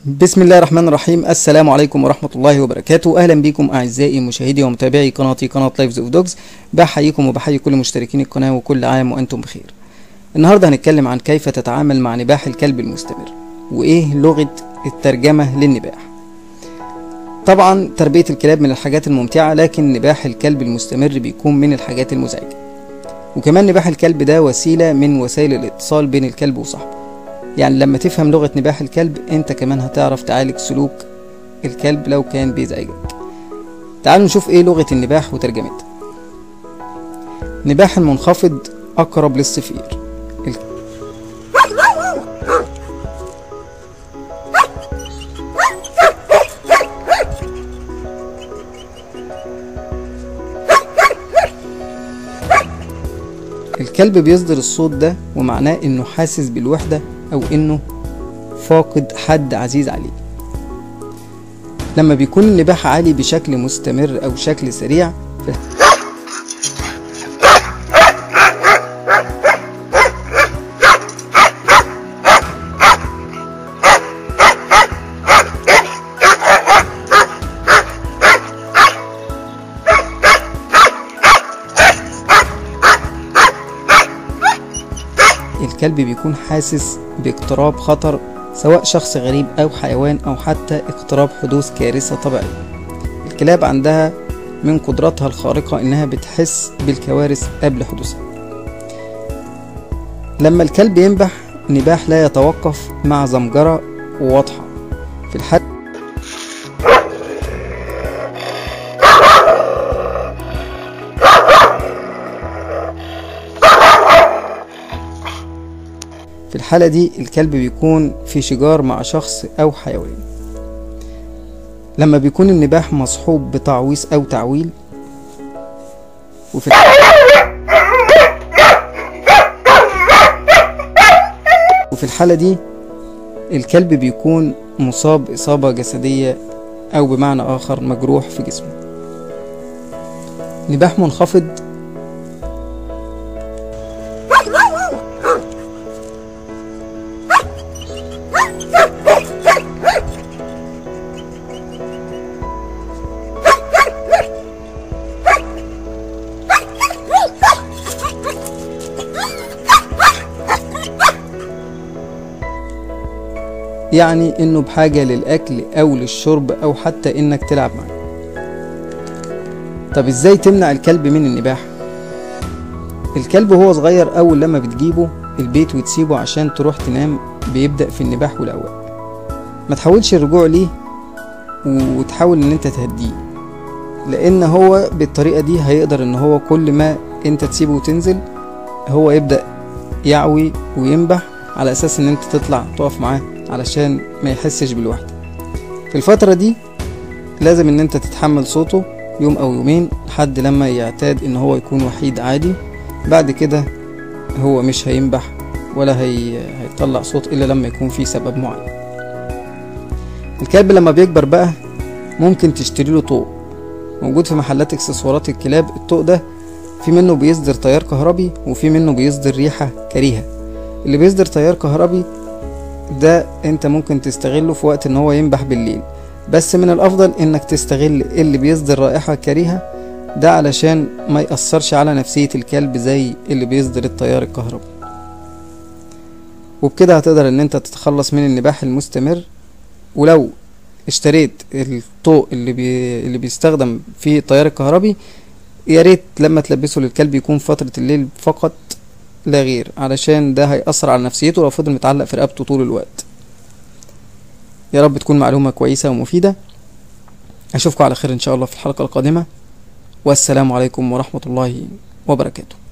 بسم الله الرحمن الرحيم السلام عليكم ورحمة الله وبركاته أهلا بكم أعزائي مشاهدي ومتابعي قناتي قناة لايفز اوف دوجز بحييكم وبحيي كل مشتركين القناة وكل عام وأنتم بخير النهاردة هنتكلم عن كيف تتعامل مع نباح الكلب المستمر وإيه لغة الترجمة للنباح طبعا تربية الكلاب من الحاجات الممتعة لكن نباح الكلب المستمر بيكون من الحاجات المزعجة وكمان نباح الكلب ده وسيلة من وسائل الاتصال بين الكلب وصاحبه يعني لما تفهم لغة نباح الكلب انت كمان هتعرف تعالج سلوك الكلب لو كان بيزعجك تعالوا نشوف ايه لغة النباح وترجمتها نباح المنخفض اقرب للصفير ال- الكلب بيصدر الصوت ده ومعناه انه حاسس بالوحدة او انه فاقد حد عزيز عليه لما بيكون النباح عالي بشكل مستمر او شكل سريع في الكلب بيكون حاسس باقتراب خطر سواء شخص غريب أو حيوان أو حتى اقتراب حدوث كارثة طبيعية الكلاب عندها من قدراتها الخارقة إنها بتحس بالكوارث قبل حدوثها لما الكلب ينبح نباح لا يتوقف مع زمجرة واضحة في الحد في الحالة دي الكلب بيكون في شجار مع شخص أو حيوان لما بيكون النباح مصحوب بتعويص أو تعويل وفي وفي الحالة دي الكلب بيكون مصاب إصابة جسدية أو بمعنى آخر مجروح في جسمه نباح منخفض يعني انه بحاجة للاكل او للشرب او حتى انك تلعب معاه طب ازاي تمنع الكلب من النباح الكلب وهو صغير اول لما بتجيبه البيت وتسيبه عشان تروح تنام بيبدأ في النباح والاوراق ما تحاولش الرجوع ليه وتحاول ان انت تهديه لان هو بالطريقة دي هيقدر ان هو كل ما انت تسيبه وتنزل هو يبدأ يعوي وينبح على اساس ان انت تطلع تقف معاه علشان ما يحسش بالوحدة في الفترة دي لازم ان انت تتحمل صوته يوم او يومين لحد لما يعتاد ان هو يكون وحيد عادي بعد كده هو مش هينبح ولا هي... هيطلع صوت الا لما يكون في سبب معين الكلب لما بيكبر بقى ممكن تشتري له طوق موجود في محلات اكسسوارات الكلاب الطوق ده في منه بيصدر تيار كهربي وفي منه بيصدر ريحة كريهة اللي بيصدر تيار كهربي ده انت ممكن تستغله في وقت ان هو ينبح بالليل بس من الافضل انك تستغل اللي بيصدر رائحة كريهة ده علشان ما يأثرش على نفسية الكلب زي اللي بيصدر التيار الكهربي وبكده هتقدر ان انت تتخلص من النباح المستمر ولو اشتريت الطوق اللي بي... اللي بيستخدم فيه التيار الكهربي يا ريت لما تلبسه للكلب يكون فترة الليل فقط لا غير علشان ده هيأثر على نفسيته لو فضل متعلق في رقبته طول الوقت يا رب تكون معلومة كويسة ومفيدة أشوفكم على خير إن شاء الله في الحلقة القادمة والسلام عليكم ورحمة الله وبركاته